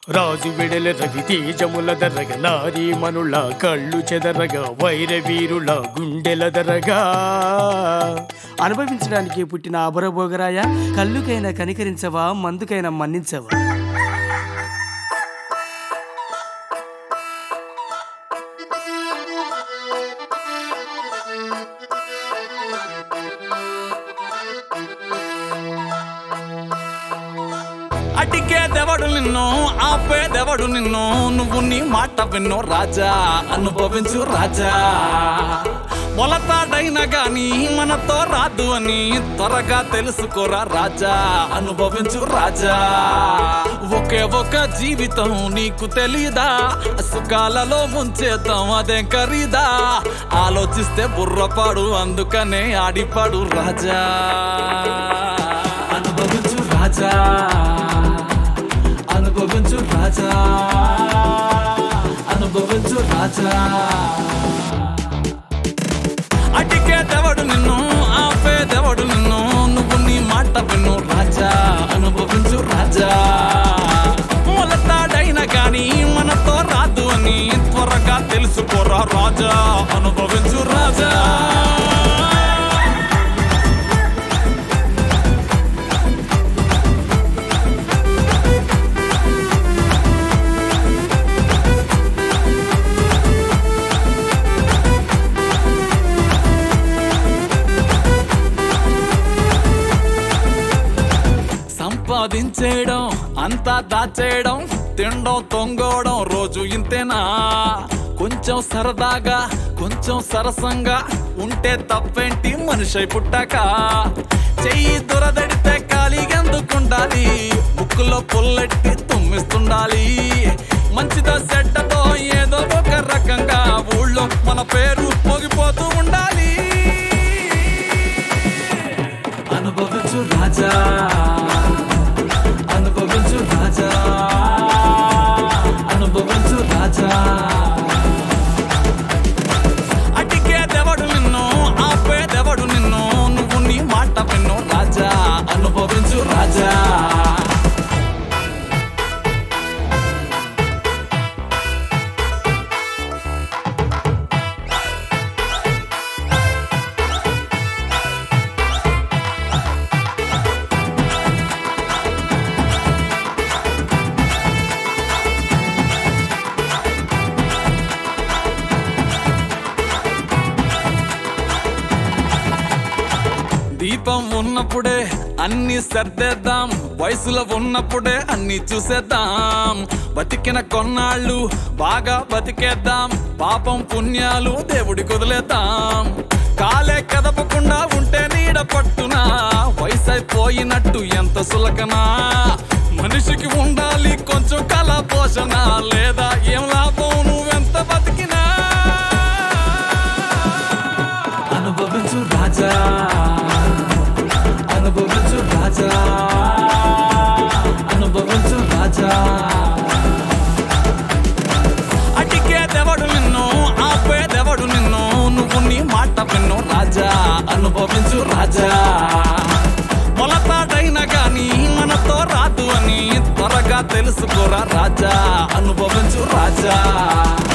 రాజు విడల రవి తేజముల దరగ నారీ మనుల కళ్ళు చెదరగ వైర వీరుల గుండెల దరగా అనుభవించడానికి పుట్టిన అబరబోగరాయ కళ్ళుకైనా కనికరించవా మందుకైనా మన్నించవా అడిగేదెవడు నిన్ను ఆపేదెవడు నిన్ను నువ్వు నీ మాట విన్ను రాజా అనుభవించు రాజా మొలతాడైనా గాని మనతో రాదు అని త్వరగా తెలుసుకోరా రాజా అనుభవించు రాజా ఒకే ఒక జీవితం నీకు తెలీదా సుఖాలలో ముంచేద్దాం అదేం ఖరీదా ఆలోచిస్తే బుర్రపాడు అందుకనే ఆడిపాడు రాజా అనుభవించు రాజా అనుభవించు రాజా అనుభవించు రాజా అడిగేదెవడు నిన్ను ఆపేదెవడు నిన్ను నువ్వు నీ మాట విన్ను రాజా అనుభవించు రాజా మొలతాడైనా కానీ మనతో రాదు అని త్వరగా తెలుసుకోరా రాజా అనుభవించు రాజా సంపాదించేయడం అంతా దాచేయడం తినడం తొంగోవడం రోజు ఇంతేనా కొంచెం సరదాగా కొంచెం సరసంగా ఉంటే తప్పేంటి మనిషి పుట్టాక చెయ్యి దొరదడితే ఖాళీగెందుకుండాలి ముక్కులో పుల్లెట్టి తుమ్మిస్తుండాలి మంచిదో సెడ్డతో ఏదో ఒక రకంగా ఊళ్ళో మన పేరు మోగిపోతూ ఉండాలి అనుభవించు రాజా అనుభవించు రాజా అనుభవించు రాజా అడిగేదెవడు నిన్ను ఆపేదెవడు నిన్ను నువ్వు నీ మాట విన్ను రాజా అనుభవించు రాజా దీపం ఉన్నప్పుడే అన్ని సర్దేద్దాం వయసులో ఉన్నప్పుడే అన్ని చూసేద్దాం బతికిన కొన్నాళ్ళు బాగా బతికేద్దాం పాపం పుణ్యాలు దేవుడి కుదిలేద్దాం కాలే కదపకుండా ఉంటే నీడ పట్టున వయసైపోయినట్టు ఎంత సులకనా మనిషికి ఉండాలి కొంచెం కళ పోషణ లేదా ఏం లాభం నువ్వెంత బతికినా అనుభవించు రాజా అనుభవించు రాజా అనుభవించు రాజా అడిగేదెవడు నిన్ను ఆపేదెవడు నిన్ను నువ్వు నీ మాట విన్ను రాజా అనుభవించు రాజా మొలతాడైనా గాని మనతో రాదు అని త్వరగా తెలుసుకోరా రాజా అనుభవించు రాజా